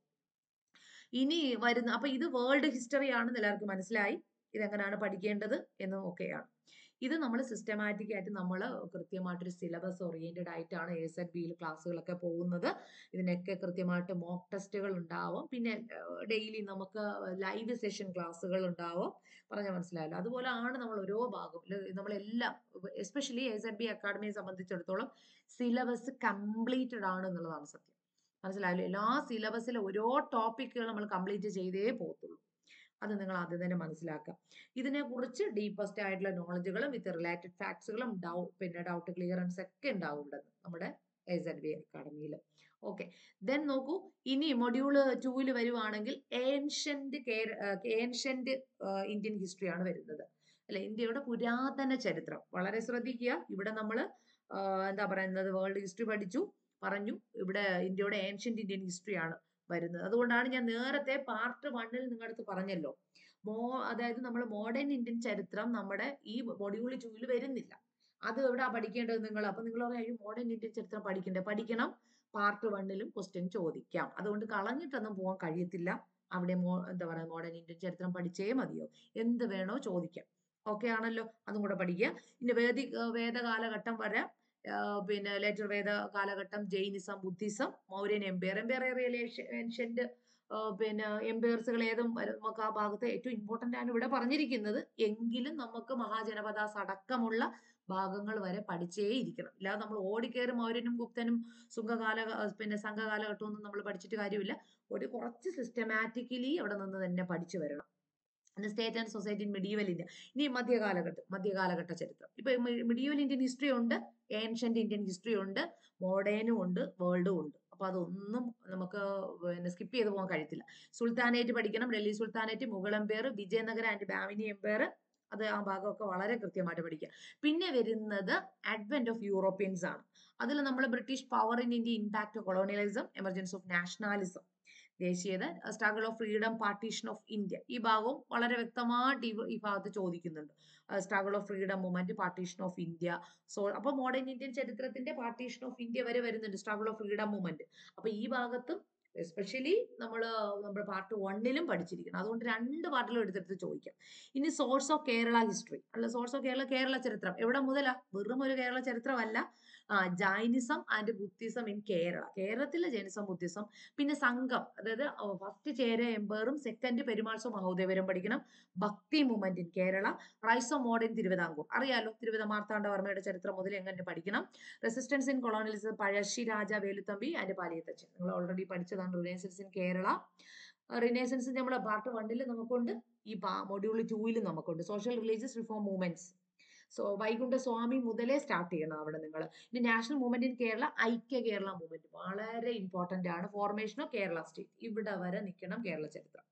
ഇനി വരുന്ന അപ്പൊ ഇത് വേൾഡ് ഹിസ്റ്ററി ആണെന്ന് എല്ലാവർക്കും മനസ്സിലായി ഇതെങ്ങനെയാണ് പഠിക്കേണ്ടത് എന്നും ഒക്കെയാണ് ഇത് നമ്മൾ സിസ്റ്റമാറ്റിക് ആയിട്ട് നമ്മൾ കൃത്യമായിട്ടൊരു സിലബസ് ഓറിയന്റഡ് ആയിട്ടാണ് എ സെഡ് ബിയിൽ ക്ലാസ്സുകളൊക്കെ പോകുന്നത് ഇതിനൊക്കെ കൃത്യമായിട്ട് മോക്ക് ടെസ്റ്റുകൾ ഉണ്ടാവും പിന്നെ ഡെയിലി നമുക്ക് ലൈവ് സെഷൻ ക്ലാസ്സുകൾ ഉണ്ടാവും പറഞ്ഞ മനസ്സിലായല്ലോ അതുപോലെ ആണ് നമ്മൾ ഓരോ ഭാഗം നമ്മളെല്ലാം എസ്പെഷ്യലി എ സെഡ് ബി അക്കാഡമിയെ സംബന്ധിച്ചിടത്തോളം സിലബസ് കംപ്ലീറ്റഡ് ആണ് എന്നുള്ളതാണ് സത്യം മനസ്സിലായല്ലോ എല്ലാ സിലബസിലെ ഓരോ ടോപ്പിക്കുകൾ നമ്മൾ കംപ്ലീറ്റ് ചെയ്തേ പോകത്തുള്ളൂ അത് നിങ്ങൾ ആദ്യം തന്നെ മനസ്സിലാക്കുക ഇതിനെ കുറിച്ച് ഡീപ്പസ്റ്റ് ആയിട്ടുള്ള നോളജുകളും വിത്ത് റിലേറ്റഡ് ഫാക്ട്സുകളും ഡൗ പിന്നെ ഡൗട്ട് ക്ലിയറൻസ് ഒക്കെ ഉണ്ടാവും ഇവിടെ നമ്മുടെ എസ് എൻ ബി അക്കാഡമിയിൽ ഓക്കെ ദെൻ നോക്കൂ ഇനി മൊഡ്യൂൾ ടൂവിൽ വരുവാണെങ്കിൽ ഏൻഷ്യന്റ് കേര ഏൻഷ്യന്റ് ഇന്ത്യൻ ഹിസ്റ്ററിയാണ് വരുന്നത് അല്ലെ ഇന്ത്യയുടെ പുരാതന ചരിത്രം വളരെ ശ്രദ്ധിക്കുക ഇവിടെ നമ്മൾ എന്താ പറയുന്നത് വേൾഡ് ഹിസ്റ്ററി പഠിച്ചു പറഞ്ഞു ഇവിടെ ഇന്ത്യയുടെ ഏൻഷ്യന്റ് ഇന്ത്യൻ ഹിസ്റ്ററിയാണ് വരുന്നത് അതുകൊണ്ടാണ് ഞാൻ നേരത്തെ പാർട്ട് വണ്ണിൽ നിങ്ങളുടെ അടുത്ത് പറഞ്ഞല്ലോ മോ അതായത് നമ്മൾ മോഡേൺ ഇന്ത്യൻ ചരിത്രം നമ്മുടെ ഈ മൊഡ്യൂൾ ടൂവിൽ വരുന്നില്ല അത് എവിടെ പഠിക്കേണ്ടത് നിങ്ങൾ അപ്പൊ നിങ്ങൾ പറയും മോഡേൺ ഇന്ത്യൻ ചരിത്രം പഠിക്കണ്ടേ പഠിക്കണം പാർട്ട് വണ്ണിലും ക്വസ്റ്റ്യൻ ചോദിക്കാം അതുകൊണ്ട് കളഞ്ഞിട്ടൊന്നും പോകാൻ കഴിയത്തില്ല അവിടെ മോ എന്താ പറയുക മോഡേൺ ഇന്ത്യൻ ചരിത്രം പഠിച്ചേ മതിയോ എന്ത് വേണോ ചോദിക്കാം ഓക്കെ ആണല്ലോ അതും കൂടെ പഠിക്കുക ഇനി വേദി വേദകാലഘട്ടം വരെ പിന്നെ ലേറ്റർ വേദ കാലഘട്ടം Jainism Buddhism Mauryan empire empire ancient പിന്നെ എംപയർസുകൾ ഏതും വരും നമുക്ക് ആ ഭാഗത്ത് ഏറ്റവും ഇമ്പോർട്ടന്റ് ആണ് ഇവിടെ പറഞ്ഞിരിക്കുന്നത് എങ്കിലും നമുക്ക് മഹാജനപദാസ് അടക്കമുള്ള ഭാഗങ്ങൾ വരെ പഠിച്ചേ ഇരിക്കണം ഇല്ലാതെ നമ്മൾ ഓടിക്കേറി മൗര്യനും ഗുപ്തനും സുംഘകാല പിന്നെ സംഘകാലഘട്ടവും ഒന്നും നമ്മൾ പഠിച്ചിട്ട് കാര്യമില്ല ഒരു കുറച്ച് സിസ്റ്റമാറ്റിക്കലി അവിടെ നിന്ന് തന്നെ പഠിച്ചു വരണം state and society in medieval India ഇനി മധ്യകാലഘട്ടം മധ്യകാലഘട്ട ചരിത്രം ഇപ്പൊ മിഡീവൽ ഇന്ത്യൻ ഹിസ്റ്ററി ഉണ്ട് ഏൻഷ്യന്റ് ഇന്ത്യൻ ഹിസ്റ്ററി ഉണ്ട് മോഡേണും ഉണ്ട് വേൾഡും ഉണ്ട് അപ്പൊ അതൊന്നും നമുക്ക് പിന്നെ സ്കിപ്പ് ചെയ്ത് പോകാൻ കഴിയത്തില്ല സുൽത്താനേറ്റ് പഠിക്കണം Delhi sultanate Mughal empire Vijayanagara and Bahmani empire അത് ആ ഭാഗമൊക്കെ വളരെ കൃത്യമായിട്ട് പഠിക്കുക പിന്നെ വരുന്നത് അഡ്വെന്റ് ഓഫ് യൂറോപ്യൻസ് ആണ് അതിൽ നമ്മൾ British power in India impact colonialism emergence of nationalism ദേശീയത struggle of freedom partition of India ഈ ഭാഗവും വളരെ വ്യക്തമായിട്ട് ഈ ഭാഗത്ത് ചോദിക്കുന്നുണ്ട് struggle of freedom movement partition of India so അപ്പൊ മോഡേൺ ഇന്ത്യൻ ചരിത്രത്തിന്റെ പാർട്ടീഷൻ ഓഫ് ഇന്ത്യ വരെ വരുന്നുണ്ട് സ്ട്രഗിൾ ഓഫ് ഫ്രീഡം മൂവ്മെന്റ് അപ്പൊ ഈ ഭാഗത്തും എസ്പെഷ്യലി നമ്മൾ നമ്മുടെ പാർട്ട് വണ്ണിലും പഠിച്ചിരിക്കണം അതുകൊണ്ട് രണ്ട് പാർട്ടിലും എടുത്തെടുത്ത് ചോദിക്കാം ഇനി സോഴ്സ് ഓഫ് കേരള ഹിസ്റ്ററി അല്ല സോഴ്സ് ഓഫ് കേരള കേരള ചരിത്രം എവിടെ മുതലാ വെറും ഒരു കേരള ചരിത്രമല്ല Jainism and Buddhism in Kerala കേരളത്തിലെ ജൈനിസം ബുദ്ധിസം പിന്നെ സംഘം അതായത് ഫസ്റ്റ് ചേര എംപയറും സെക്കൻഡ് പെരുമാൾസോ മഹോദയവരും പഠിക്കണം Bhakti movement in Kerala rise of modern Thiruvithamkoor അറിയാലോ തിരുവിത മാർത്താണ്ഡവർമ്മയുടെ ചരിത്രം മുതൽ എങ്ങനെ പഠിക്കണം resistance in colonialism Pazhassi Raja Veluthampi and Paliyathachan നിങ്ങൾ ഓൾറെഡി പഠിച്ചതാണ് റിനേസൻസ് ഇൻ കേരള റിനേസൻസ് നമ്മുടെ പാർട്ട് വണ്ണിൽ നമുക്കുണ്ട് ഈ മൊഡ്യൂൾ ടൂവിൽ നമുക്കുണ്ട് social religious reform movements so Vaikunda Swami മുതലേ സ്റ്റാർട്ട് ചെയ്യണം അവിടെ നിങ്ങൾ ഇനി national movement in Kerala Aikya Kerala movement വളരെ ഇമ്പോർട്ടന്റ് ആണ് ഫോർമേഷൻ ഓഫ് കേരള സ്റ്റേറ്റ് ഇവിടെ വരെ നിൽക്കണം കേരള ചരിത്രം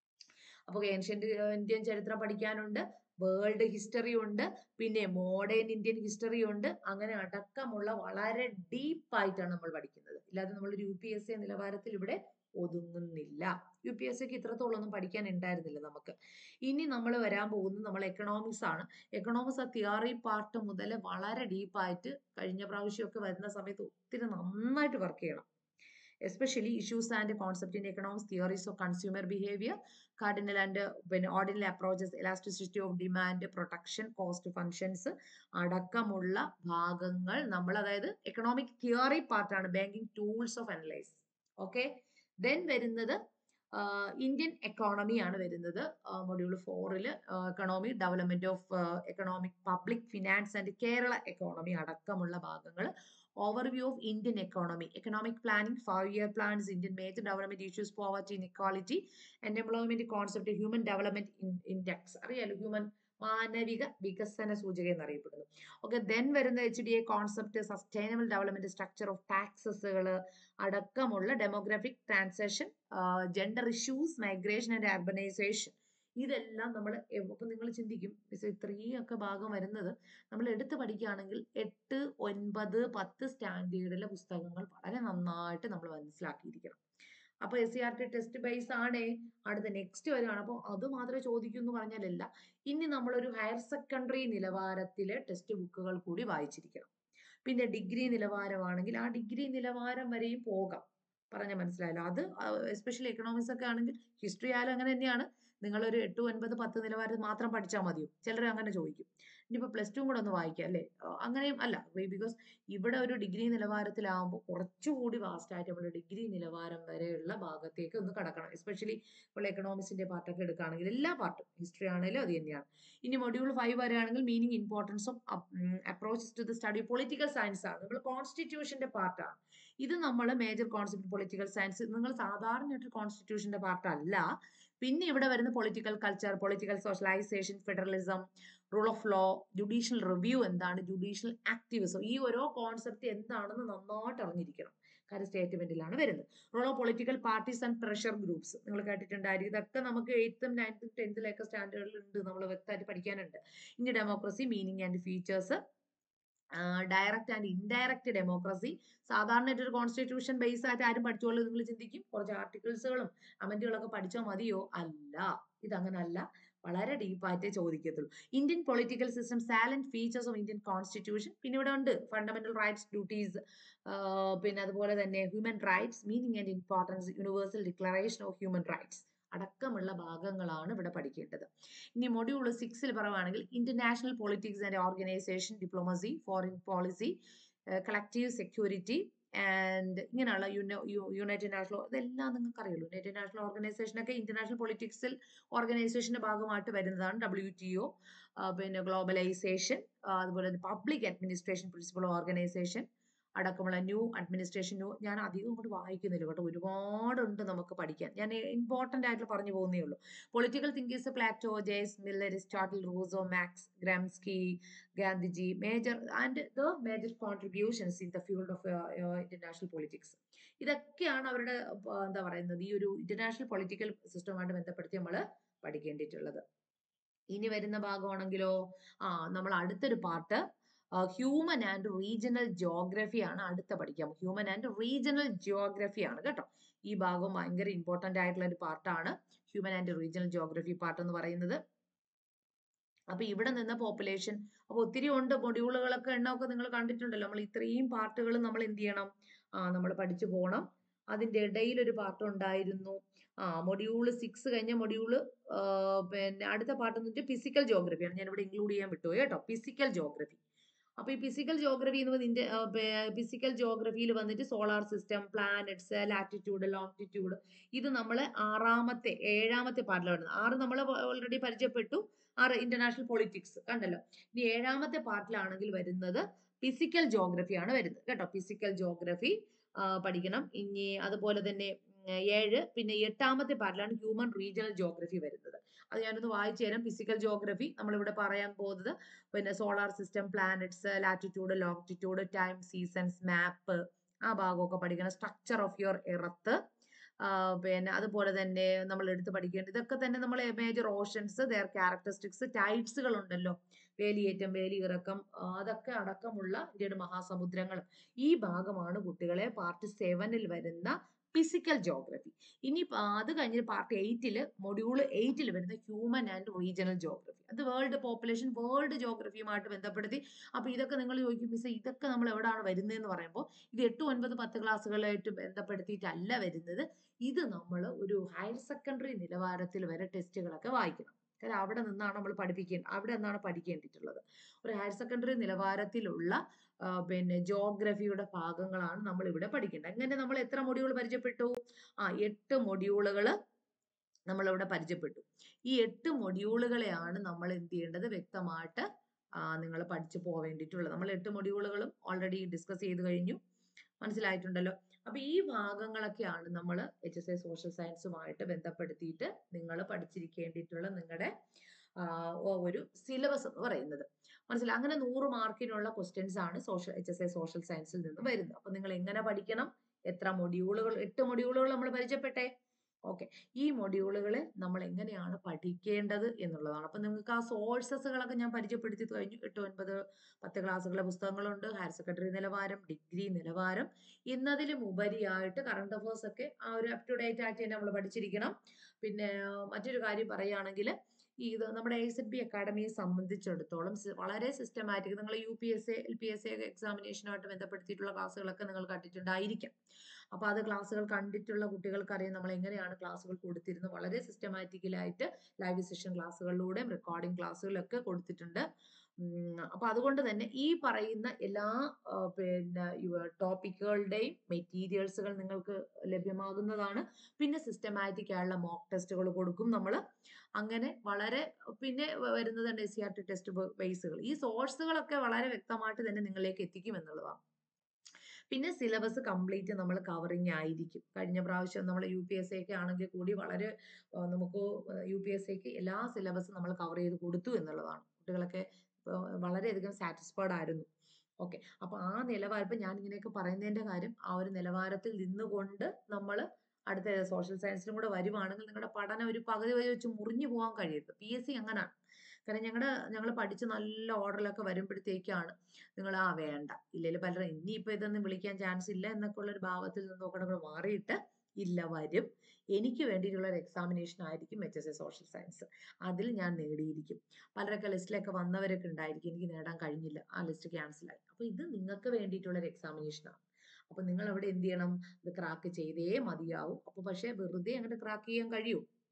അപ്പോൾ ഏൻഷ്യന്റ് ഇന്ത്യൻ ചരിത്രം പഠിക്കാനുണ്ട് വേൾഡ് ഹിസ്റ്ററി ഉണ്ട് പിന്നെ മോഡേൺ ഇന്ത്യൻ ഹിസ്റ്ററി ഉണ്ട് അങ്ങനെ അടക്കമുള്ള വളരെ ഡീപ്പായിട്ടാണ് നമ്മൾ പഠിക്കുന്നത് ഇല്ലാതെ നമ്മൾ യു പി എസ് സി നിലവാരത്തിൽ ഇവിടെ ഒതുങ്ങുന്നില്ല യു പി എസ് സിക്ക് ഇത്രത്തോളം ഒന്നും പഠിക്കാൻ ഉണ്ടായിരുന്നില്ല നമുക്ക് ഇനി നമ്മൾ വരാൻ പോകുന്നത് നമ്മൾ എക്കണോമിക്സ് ആണ് എക്കണോമിക്സ് ആ തിയറി പാർട്ട് മുതൽ വളരെ ഡീപ്പായിട്ട് കഴിഞ്ഞ പ്രാവശ്യമൊക്കെ വരുന്ന സമയത്ത് ഒത്തിരി നന്നായിട്ട് വർക്ക് ചെയ്യണം especially issues and concept in economics theories of consumer behaviour cardinal and പിന്നെ ordinal approaches elasticity of demand protection cost functions അടക്കമുള്ള ഭാഗങ്ങൾ നമ്മൾ അതായത് എക്കണോമിക് തിയറി പാർട്ടാണ് banking tools of analyse okay then വരുന്നത് ഇന്ത്യൻ എക്കോണമി ആണ് വരുന്നത് മൊഡ്യൂൾ ഫോറിൽ economy development of economic public finance and Kerala economy അടക്കമുള്ള ഭാഗങ്ങൾ overview of Indian economy, economic planning, five-year plans, Indian major development issues, poverty, inequality, and employment concept, human development index. അറിയാലോ human മാനവിക വികസന സൂചക എന്നറിയപ്പെടുന്നു ഓക്കെ ദെൻ വരുന്ന H D A concept sustainable development structure of ടാക്സസുകൾ അടക്കമുള്ള demographic transaction gender issues migration and urbanisation ഇതെല്ലാം നമ്മൾ ഇപ്പൊ നിങ്ങൾ ചിന്തിക്കും ഇത്രയും ഒക്കെ ഭാഗം വരുന്നത് നമ്മൾ എടുത്ത് പഠിക്കുകയാണെങ്കിൽ എട്ട് ഒൻപത് പത്ത് സ്റ്റാൻഡേർഡിലെ പുസ്തകങ്ങൾ വളരെ നന്നായിട്ട് നമ്മൾ മനസ്സിലാക്കിയിരിക്കണം അപ്പൊ S C R T test base ആണേ അടുത്ത നെക്സ്റ്റ് വരികയാണ് അപ്പോൾ അത് മാത്രമേ ചോദിക്കൂ എന്ന് പറഞ്ഞാലല്ല ഇനി നമ്മളൊരു ഹയർ സെക്കൻഡറി നിലവാരത്തിലെ ടെക്സ്റ്റ് ബുക്കുകൾ കൂടി വായിച്ചിരിക്കണം പിന്നെ ഡിഗ്രി നിലവാരമാണെങ്കിൽ ആ ഡിഗ്രി നിലവാരം വരെയും പോകാം പറഞ്ഞ മനസ്സിലായല്ലോ അത് എസ്പെഷ്യലി എക്കണോമിക്സ് ഒക്കെ ആണെങ്കിൽ ഹിസ്റ്ററി ആയാലും അങ്ങനെ തന്നെയാണ് നിങ്ങളൊരു എട്ട് ഒൻപത് പത്ത് നിലവാരം മാത്രം പഠിച്ചാൽ മതിയോ ചിലർ അങ്ങനെ ചോദിക്കും ഇനിയിപ്പോൾ പ്ലസ് ടു കൂടെ ഒന്ന് വായിക്കാം അല്ലേ അങ്ങനെയും അല്ല ബിക്കോസ് ഇവിടെ ഒരു ഡിഗ്രി നിലവാരത്തിലാവുമ്പോൾ കുറച്ചുകൂടി വാസ്റ്റ് ആയിട്ട് നമ്മൾ ഡിഗ്രി നിലവാരം വരെയുള്ള ഭാഗത്തേക്ക് ഒന്ന് കടക്കണം എസ്പെഷ്യലി ഇപ്പോൾ എക്കണോമിക്സിന്റെ പാർട്ടൊക്കെ എടുക്കുകയാണെങ്കിൽ എല്ലാ പാർട്ടും ഹിസ്റ്ററി ആണെങ്കിലും അത് തന്നെയാണ് ഇനി മൊഡ്യൂൾ ഫൈവ് വരെയാണെങ്കിൽ meaning importance of approach to the study political science ആണ് നമ്മൾ കോൺസ്റ്റിറ്റ്യൂഷന്റെ പാർട്ടാണ് ഇത് നമ്മൾ മേജർ കോൺസെപ്റ്റ് പൊളിറ്റിക്കൽ സയൻസ് നിങ്ങൾ സാധാരണയായിട്ട് കോൺസ്റ്റിറ്റ്യൂഷന്റെ പാർട്ടല്ല പിന്നെ ഇവിടെ വരുന്ന political culture political socialisation federalism rule of law judicial review എന്താണ് ജുഡീഷ്യൽ ആക്ടിവിസം ഈ ഓരോ കോൺസെപ്റ്റ് എന്താണെന്ന് നന്നായിട്ട് അറിഞ്ഞിരിക്കണം കാര്യം സ്റ്റേറ്റ്മെന്റിലാണ് വരുന്നത് role of political parties and pressure groups നിങ്ങൾ കേട്ടിട്ടുണ്ടായിരിക്കും ഇതൊക്കെ നമുക്ക് എയ്ത്തും നയൻത്തും ടെൻത്തിലൊക്കെ സ്റ്റാൻഡേർഡിൽ ഉണ്ട് നമ്മൾ വ്യക്തമായിട്ട് പഠിക്കാനുണ്ട് ഇനി democracy meaning and features direct and indirect democracy സാധാരണയായിട്ട് ഒരു കോൺസ്റ്റിറ്റ്യൂഷൻ ബേസ് ആയിട്ട് ആരും പഠിച്ചോളൂ നിങ്ങൾ ചിന്തിക്കും കുറച്ച് ആർട്ടിക്കിൾസുകളും അമെന്റുകളൊക്കെ പഠിച്ചാൽ മതിയോ അല്ല ഇതങ്ങനല്ല വളരെ ഡീപ്പായിട്ടേ ചോദിക്കത്തുള്ളൂ Indian political system salient features of Indian constitution പിന്നെ ഇവിടെ ഉണ്ട് ഫണ്ടമെന്റൽ റൈറ്റ്സ് ഡ്യൂട്ടീസ് പിന്നെ അതുപോലെ തന്നെ human rights meaning and importance universal declaration of human rights അടക്കമുള്ള ഭാഗങ്ങളാണ് ഇവിടെ പഠിക്കേണ്ടത് ഇനി മൊഡ്യൂൾ സിക്സിൽ പറയുവാണെങ്കിൽ international politics and organisation diplomacy foreign policy collective security and ഇങ്ങനെയുള്ള യുണൈറ്റഡ് നാഷണൽ ഇതെല്ലാം നിങ്ങൾക്ക് അറിയുള്ളൂ യുണൈറ്റഡ് നാഷണൽ ഓർഗനൈസേഷൻ ഒക്കെ ഇന്റർനാഷണൽ പൊളിറ്റിക്സിൽ ഓർഗനൈസേഷന്റെ ഭാഗമായിട്ട് വരുന്നതാണ് ഡബ്ല്യു ടി ഒ പിന്നെ ഗ്ലോബലൈസേഷൻ അതുപോലെ തന്നെ പബ്ലിക് അഡ്മിനിസ്ട്രേഷൻ പ്രിൻസിപ്പൾ ഓർഗനൈസേഷൻ അടക്കമുള്ള ന്യൂ അഡ്മിനിസ്ട്രേഷൻ ന്യൂ ഞാൻ അധികം കൊണ്ട് വായിക്കുന്നില്ല കേട്ടോ ഒരുപാടുണ്ട് നമുക്ക് പഠിക്കാൻ ഞാൻ ഇമ്പോർട്ടന്റ് ആയിട്ട് പറഞ്ഞു പോകുന്നേ ഉള്ളൂ political thinkers Plato J S Miller Aristotle Rousseau Marx Gramsci Gandhiji major and the major contributions in the field of international politics ഇതൊക്കെയാണ് അവരുടെ എന്താ പറയുന്നത് ഈ ഒരു ഇന്റർനാഷണൽ പൊളിറ്റിക്കൽ സിസ്റ്റവുമായിട്ട് ബന്ധപ്പെടുത്തി നമ്മൾ പഠിക്കേണ്ടിയിട്ടുള്ളത് ഇനി വരുന്ന ഭാഗമാണെങ്കിലോ ആ നമ്മൾ അടുത്തൊരു part human and regional geography ആണ് അടുത്ത പഠിക്കാം ഹ്യൂമൻ ആൻഡ് റീജിയണൽ ജോഗ്രഫി ആണ് കേട്ടോ ഈ ഭാഗം ഭയങ്കര ഇമ്പോർട്ടന്റ് ആയിട്ടുള്ള ഒരു പാർട്ടാണ് human and regional geography part എന്ന് പറയുന്നത് അപ്പൊ ഇവിടെ നിന്ന് പോപ്പുലേഷൻ അപ്പൊ ഒത്തിരി ഉണ്ട് മൊഡ്യൂളുകളൊക്കെ എണ്ണമൊക്കെ നിങ്ങൾ കണ്ടിട്ടുണ്ടല്ലോ നമ്മൾ ഇത്രയും പാർട്ടുകൾ നമ്മൾ എന്ത് ചെയ്യണം ആ നമ്മൾ പഠിച്ചു പോകണം അതിന്റെ ഇടയിൽ ഒരു പാർട്ട് ഉണ്ടായിരുന്നു ആ മൊഡ്യൂള് സിക്സ് കഴിഞ്ഞ മൊഡ്യൂള് പിന്നെ അടുത്ത പാർട്ട് എന്ന് വെച്ചാൽ ഫിസിക്കൽ ജോഗ്രഫിയാണ് ഞാൻ ഇവിടെ ഇൻക്ലൂഡ് ചെയ്യാൻ വിട്ടുപോയി കേട്ടോ ഫിസിക്കൽ ജോഗ്രഫി അപ്പൊ ഈ ഫിസിക്കൽ ജോഗ്രഫി എന്ന് പറയുന്നത് ഫിസിക്കൽ ജോഗ്രഫിയിൽ വന്നിട്ട് solar system planets latitude longitude ഇത് നമ്മൾ ആറാമത്തെ ഏഴാമത്തെ പാർട്ടിലാണ് വരുന്നത് ആറ് നമ്മൾ ഓൾറെഡി പരിചയപ്പെട്ടു ആറ് ഇന്റർനാഷണൽ പൊളിറ്റിക്സ് കണ്ടല്ലോ ഇനി ഏഴാമത്തെ പാർട്ടിലാണെങ്കിൽ വരുന്നത് ഫിസിക്കൽ ജോഗ്രഫിയാണ് വരുന്നത് കേട്ടോ ഫിസിക്കൽ ജോഗ്രഫി പഠിക്കണം ഇനി അതുപോലെ തന്നെ ഏഴ് പിന്നെ എട്ടാമത്തെ പാർട്ടിലാണ് ഹ്യൂമൻ റീജിയണൽ ജോഗ്രഫി വരുന്നത് അത് ഞാനൊന്ന് വായിച്ചു തരാം ഫിസിക്കൽ ജോഗ്രഫി നമ്മളിവിടെ പറയാൻ പോകുന്നത് പിന്നെ solar system planets latitude longitude time seasons map ആ ഭാഗമൊക്കെ പഠിക്കണം സ്ട്രക്ചർ ഓഫ് യുവർ എർത്ത് പിന്നെ അതുപോലെ തന്നെ നമ്മൾ എടുത്ത് പഠിക്കേണ്ടത് ഇതൊക്കെ തന്നെ നമ്മൾ മേജർ ഓഷൻസ് ദർ ക്യാരക്ടറിസ്റ്റിക്സ് ടൈറ്റ്സുകൾ ഉണ്ടല്ലോ വേലിയേറ്റം വേലിയിറക്കം അതൊക്കെ അടക്കമുള്ള ഇന്ത്യയുടെ മഹാസമുദ്രങ്ങൾ ഈ ഭാഗമാണ് കുട്ടികളെ പാർട്ട് സെവനിൽ വരുന്ന ഫിസിക്കൽ ജോഗ്രഫി ഇനി അത് കഴിഞ്ഞ് പാർട്ട് എയ്റ്റില് മൊഡ്യൂൾ എയ്റ്റിൽ വരുന്ന ഹ്യൂമൻ ആൻഡ് റീജിയണൽ ജോഗ്രഫി അത് വേൾഡ് പോപ്പുലേഷൻ വേൾഡ് ജോഗ്രഫിയുമായിട്ട് ബന്ധപ്പെടുത്തി അപ്പൊ ഇതൊക്കെ നിങ്ങൾ ചോദിക്കും മിസ് ഇതൊക്കെ നമ്മൾ എവിടെയാണ് വരുന്നതെന്ന് പറയുമ്പോൾ ഇത് എട്ട് ഒൻപത് പത്ത് ക്ലാസ്സുകളായിട്ട് ബന്ധപ്പെടുത്തിയിട്ടല്ല വരുന്നത് ഇത് നമ്മൾ ഒരു ഹയർ സെക്കൻഡറി നിലവാരത്തിൽ വരെ ടെസ്റ്റുകളൊക്കെ വായിക്കണം കാരണം അവിടെ നിന്നാണ് നമ്മൾ പഠിപ്പിക്കേണ്ടത് അവിടെ നിന്നാണ് പഠിക്കേണ്ടിയിട്ടുള്ളത് ഒരു ഹയർ സെക്കൻഡറി നിലവാരത്തിലുള്ള പിന്നെ ജോഗ്രഫിയുടെ ഭാഗങ്ങളാണ് നമ്മൾ ഇവിടെ പഠിക്കേണ്ടത് അങ്ങനെ നമ്മൾ എത്ര മൊഡ്യൂൾ പരിചയപ്പെട്ടു ആ എട്ട് മൊഡ്യൂളുകൾ നമ്മളിവിടെ പരിചയപ്പെട്ടു ഈ എട്ട് മൊഡ്യൂളുകളെയാണ് നമ്മൾ എന്ത് ചെയ്യേണ്ടത് വ്യക്തമായിട്ട് നിങ്ങൾ പഠിച്ചു പോവേണ്ടിയിട്ടുള്ളത് നമ്മൾ എട്ട് മൊഡ്യൂളുകളും ഓൾറെഡി ഡിസ്കസ് ചെയ്ത് കഴിഞ്ഞു മനസ്സിലായിട്ടുണ്ടല്ലോ അപ്പൊ ഈ ഭാഗങ്ങളൊക്കെയാണ് നമ്മൾ എച്ച് എസ് എ സോഷ്യൽ സയൻസുമായിട്ട് ബന്ധപ്പെടുത്തിയിട്ട് നിങ്ങൾ പഠിച്ചിരിക്കേണ്ടിയിട്ടുള്ള നിങ്ങളുടെ ഒരു സിലബസ് എന്ന് പറയുന്നത് മനസ്സിലായി അങ്ങനെ നൂറ് മാർക്കിനുള്ള ക്വസ്റ്റ്യൻസ് ആണ് social H S A social സയൻസിൽ നിന്ന് വരുന്നത് അപ്പൊ നിങ്ങൾ എങ്ങനെ പഠിക്കണം എത്ര മൊഡ്യൂളുകൾ എട്ട് മൊഡ്യൂളുകൾ നമ്മൾ പരിചയപ്പെട്ടെ ഓക്കെ ഈ മൊഡ്യൂളുകളെ നമ്മൾ എങ്ങനെയാണ് പഠിക്കേണ്ടത് എന്നുള്ളതാണ് അപ്പൊ നിങ്ങൾക്ക് ആ സോഴ്സസുകളൊക്കെ ഞാൻ പരിചയപ്പെടുത്തി കഴിഞ്ഞു എട്ട് ഒൻപത് പത്ത് ക്ലാസ്സുകളെ പുസ്തകങ്ങളുണ്ട് ഹയർ സെക്കൻഡറി നിലവാരം ഡിഗ്രി നിലവാരം എന്നതിലും ഉപരിയായിട്ട് കറണ്ട് അഫേഴ്സ് ഒക്കെ ആ ഒരു അപ് ടു ഡേറ്റ് ആയിട്ട് തന്നെ നമ്മൾ പഠിച്ചിരിക്കണം പിന്നെ മറ്റൊരു കാര്യം പറയുകയാണെങ്കിൽ ഇത് നമ്മുടെ എ എസ് ബി അക്കാഡമിയെ സംബന്ധിച്ചിടത്തോളം വളരെ സിസ്റ്റമാറ്റിക് നിങ്ങൾ U P S A L P S A എക്സാമിനേഷനുമായിട്ട് ബന്ധപ്പെടുത്തിയിട്ടുള്ള ക്ലാസ്സുകളൊക്കെ നിങ്ങൾ കണ്ടിട്ടുണ്ടായിരിക്കാം അപ്പൊ അത് ക്ലാസ്സുകൾ കണ്ടിട്ടുള്ള കുട്ടികൾക്ക് അറിയാം നമ്മൾ എങ്ങനെയാണ് ക്ലാസ്സുകൾ കൊടുത്തിരുന്നത് വളരെ സിസ്റ്റമാറ്റിക്കലായിട്ട് ലൈവ് സെഷൻ ക്ലാസ്സുകളിലൂടെയും റെക്കോർഡിംഗ് ക്ലാസ്സുകളൊക്കെ കൊടുത്തിട്ടുണ്ട് അപ്പൊ അതുകൊണ്ട് തന്നെ ഈ പറയുന്ന എല്ലാ പിന്നെ ടോപ്പിക്കുകളുടെയും മെറ്റീരിയൽസുകൾ നിങ്ങൾക്ക് ലഭ്യമാകുന്നതാണ് പിന്നെ സിസ്റ്റമാറ്റിക് ആയുള്ള മോക്ക് ടെസ്റ്റുകൾ കൊടുക്കും നമ്മൾ അങ്ങനെ വളരെ പിന്നെ വരുന്നതുണ്ട് S C R T test ബേസുകൾ ഈ സോഴ്സുകളൊക്കെ വളരെ വ്യക്തമായിട്ട് തന്നെ നിങ്ങളിലേക്ക് എത്തിക്കും എന്നുള്ളതാണ് പിന്നെ സിലബസ് കംപ്ലീറ്റ് നമ്മൾ കവറിങ് ആയിരിക്കും കഴിഞ്ഞ പ്രാവശ്യം നമ്മൾ യു പി എസ് ഒക്കെ ആണെങ്കിൽ കൂടി വളരെ നമുക്ക് യു പി എസ് സിക്ക് എല്ലാ സിലബസും നമ്മൾ കവർ ചെയ്ത് കൊടുത്തു എന്നുള്ളതാണ് കുട്ടികളൊക്കെ വളരെയധികം സാറ്റിസ്ഫൈഡ് ആയിരുന്നു ഓക്കെ അപ്പൊ ആ നിലവാരം ഇപ്പൊ ഞാൻ ഇങ്ങനെയൊക്കെ പറയുന്നതിന്റെ കാര്യം ആ ഒരു നിലവാരത്തിൽ നിന്നുകൊണ്ട് നമ്മൾ അടുത്ത സോഷ്യൽ സയൻസിലും കൂടെ വരുവാണെങ്കിൽ നിങ്ങളുടെ പഠനം ഒരു പകുതി വരെ വെച്ച് മുറിഞ്ഞു പോകാൻ കഴിയരുത് പി എസ് സി അങ്ങനെയാണ് കാരണം ഞങ്ങളുടെ ഞങ്ങൾ പഠിച്ച് നല്ല ഓർഡറിലൊക്കെ വരുമ്പോഴത്തേക്കാണ് നിങ്ങൾ ആ വേണ്ട ഇല്ലെങ്കിൽ പലരും ഇനിയിപ്പോൾ ഇതൊന്നും വിളിക്കാൻ ചാൻസ് ഇല്ല എന്നൊക്കെ ഉള്ള ഒരു ഭാവത്തിൽ നിന്നൊക്കെ നമ്മൾ മാറിയിട്ട് ഇല്ല വരും എനിക്ക് വേണ്ടിയിട്ടുള്ള ഒരു എക്സാമിനേഷൻ ആയിരിക്കും H S A social science അതിൽ ഞാൻ നേടിയിരിക്കും പലരൊക്കെ ലിസ്റ്റിലൊക്കെ വന്നവരൊക്കെ ഉണ്ടായിരിക്കും എനിക്ക് നേടാൻ കഴിഞ്ഞില്ല ആ ലിസ്റ്റ് ക്യാൻസലായി അപ്പോൾ ഇത് നിങ്ങൾക്ക് വേണ്ടിയിട്ടുള്ള ഒരു എക്സാമിനേഷനാണ് അപ്പൊ നിങ്ങൾ അവിടെ എന്ത് ചെയ്യണം ഇത് ക്രാക്ക് ചെയ്തേ മതിയാവും അപ്പൊ പക്ഷെ വെറുതെ അങ്ങനെ ക്രാക്ക് ചെയ്യാൻ കഴിയും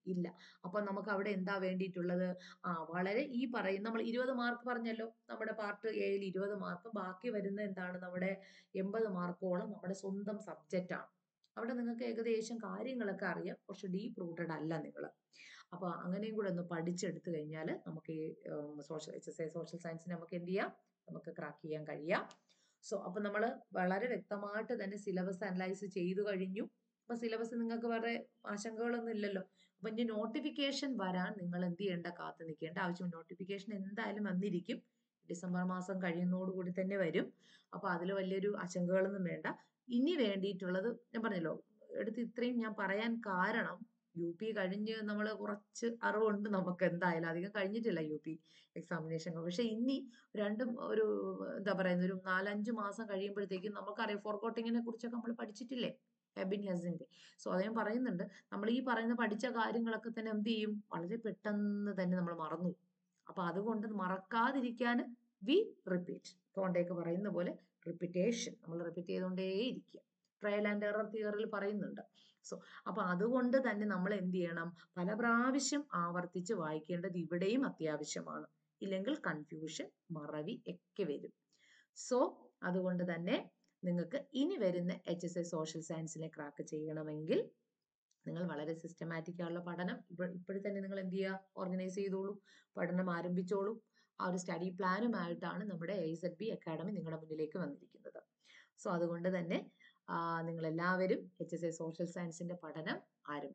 ഇല്ല അപ്പൊ നമുക്ക് അവിടെ എന്താ വേണ്ടിയിട്ടുള്ളത് ആ വളരെ ഈ പറയും നമ്മൾ ഇരുപത് മാർക്ക് പറഞ്ഞല്ലോ നമ്മുടെ പാർട്ട് എയിൽ ഇരുപത് മാർക്ക് ബാക്കി വരുന്ന എന്താണ് നമ്മുടെ എൺപത് മാർക്കോളം നമ്മുടെ സ്വന്തം സബ്ജക്റ്റ് ആണ് അവിടെ നിങ്ങൾക്ക് ഏകദേശം കാര്യങ്ങളൊക്കെ അറിയാം കുറച്ച് ഡീപ്പ് റൂട്ടഡ് അല്ല നിങ്ങൾ അപ്പോൾ അങ്ങനെയും കൂടെ ഒന്ന് പഠിച്ചെടുത്തു കഴിഞ്ഞാൽ നമുക്ക് ഈ social H S A social സയൻസിന് നമുക്ക് എന്ത് ചെയ്യാം നമുക്ക് ക്രാക്ക് ചെയ്യാൻ കഴിയാം സോ അപ്പൊ നമ്മൾ വളരെ വ്യക്തമായിട്ട് തന്നെ സിലബസ് അനലൈസ് ചെയ്തു കഴിഞ്ഞു അപ്പൊ സിലബസ് നിങ്ങൾക്ക് വേറെ ആശങ്കകളൊന്നും ഇല്ലല്ലോ അപ്പൊ ഇനി നോട്ടിഫിക്കേഷൻ വരാൻ നിങ്ങൾ എന്ത് ചെയ്യേണ്ട കാത്തു നിൽക്കേണ്ട ആവശ്യം നോട്ടിഫിക്കേഷൻ എന്തായാലും വന്നിരിക്കും ഡിസംബർ മാസം കഴിയുന്നതോടുകൂടി തന്നെ വരും അപ്പൊ അതിൽ വലിയൊരു ആശങ്കകളൊന്നും വേണ്ട ഇനി വേണ്ടിയിട്ടുള്ളത് ഞാൻ പറഞ്ഞല്ലോ എടുത്ത് ഇത്രയും ഞാൻ പറയാൻ കാരണം യു പി കഴിഞ്ഞ് നമ്മൾ കുറച്ച് അറിവുണ്ട് നമുക്ക് എന്തായാലും അധികം കഴിഞ്ഞിട്ടില്ല യു പി എക്സാമിനേഷൻ പക്ഷെ ഇനി രണ്ടും ഒരു എന്താ പറയുന്നത് ഒരു നാലഞ്ച് മാസം കഴിയുമ്പോഴത്തേക്കും നമുക്കറിയാം ഫോർകോട്ടിങ്ങിനെ കുറിച്ചൊക്കെ നമ്മൾ പഠിച്ചിട്ടില്ലേ എബിൻ ഹസിന്റെ സോ അദ്ദേഹം പറയുന്നുണ്ട് നമ്മൾ ഈ പറയുന്ന പഠിച്ച കാര്യങ്ങളൊക്കെ തന്നെ എന്ത് ചെയ്യും വളരെ പെട്ടെന്ന് തന്നെ നമ്മൾ മറന്നു അപ്പൊ അതുകൊണ്ട് മറക്കാതിരിക്കാൻ വി റിപ്പീറ്റ് തോണ്ടേക്ക് പറയുന്ന പോലെ റിപ്പീറ്റേഷൻ നമ്മൾ റിപ്പീറ്റ് ചെയ്തുകൊണ്ടേയിരിക്കുക ട്രയൽ ആൻഡ് എറർ തിയറിൽ പറയുന്നുണ്ട് സോ അപ്പൊ അതുകൊണ്ട് തന്നെ നമ്മൾ എന്ത് ചെയ്യണം പല പ്രാവശ്യം ആവർത്തിച്ച് വായിക്കേണ്ടത് ഇവിടെയും അത്യാവശ്യമാണ് ഇല്ലെങ്കിൽ കൺഫ്യൂഷൻ മറവി ഒക്കെ വരും സോ അതുകൊണ്ട് തന്നെ നിങ്ങൾക്ക് ഇനി വരുന്ന എച്ച് എസ് എ സോഷ്യൽ സയൻസിനെ ക്രാക്ക് ചെയ്യണമെങ്കിൽ നിങ്ങൾ വളരെ സിസ്റ്റമാറ്റിക് ആയുള്ള പഠനം ഇപ്പോഴും തന്നെ നിങ്ങൾ എന്ത് ചെയ്യുക ഓർഗനൈസ് ചെയ്തോളൂ പഠനം ആരംഭിച്ചോളൂ ആ ഒരു സ്റ്റഡി പ്ലാനുമായിട്ടാണ് നമ്മുടെ എ സെഡ് ബി അക്കാഡമി നിങ്ങളുടെ മുന്നിലേക്ക് വന്നിരിക്കുന്നത് സോ അതുകൊണ്ട് തന്നെ നിങ്ങൾ എല്ലാവരും എച്ച് എസ് എ സോഷ്യൽ സയൻസിന്റെ പഠനം ആരംഭിക്കും